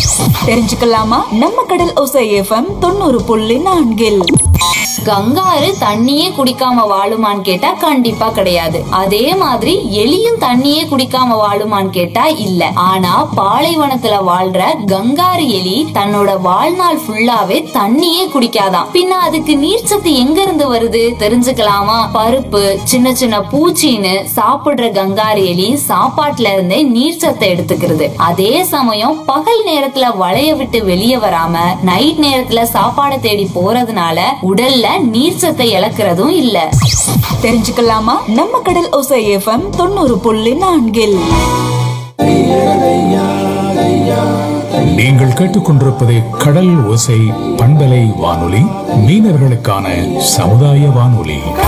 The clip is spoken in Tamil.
தெரிஞ்சுக்கலாமா நம்ம கடல் ஒசை எஃப்எம் தொண்ணூறு புள்ளி நான்கில் கங்காரு தண்ணியே குடிக்காம வாழுமான்னு கேட்டா கண்டிப்பா கிடையாது அதே மாதிரி எலியும் தண்ணியே குடிக்காம வாழுமான்னு கேட்டா இல்ல ஆனா பாலைவனத்துல வாழ்ற கங்காரு எலி தன்னோட வாழ்நாள் ஃபுல்லாவே தண்ணியே குடிக்காதாம் பின்ன அதுக்கு நீர்ச்சத்து எங்க இருந்து வருது தெரிஞ்சுக்கலாமா பருப்பு சின்ன சின்ன பூச்சின்னு சாப்பிடுற கங்காரு எலி சாப்பாட்டுல இருந்தே நீர்ச்சத்தை எடுத்துக்கிறது அதே சமயம் பகல் நேரத்துல வளைய விட்டு வெளியே வராம நைட் நேரத்துல சாப்பாடை தேடி போறதுனால உடல்ல நீர்ச்சத்தை இழக்கிறதும் இல்ல தெரிஞ்சுக்கலாமா நம்ம கடல் ஒசை எஃப்எம் தொண்ணூறு புள்ளி நான்கில் நீங்கள் கேட்டுக்கொண்டிருப்பது கடல் ஓசை பண்பலை வானொலி மீனவர்களுக்கான சமுதாய வானொலி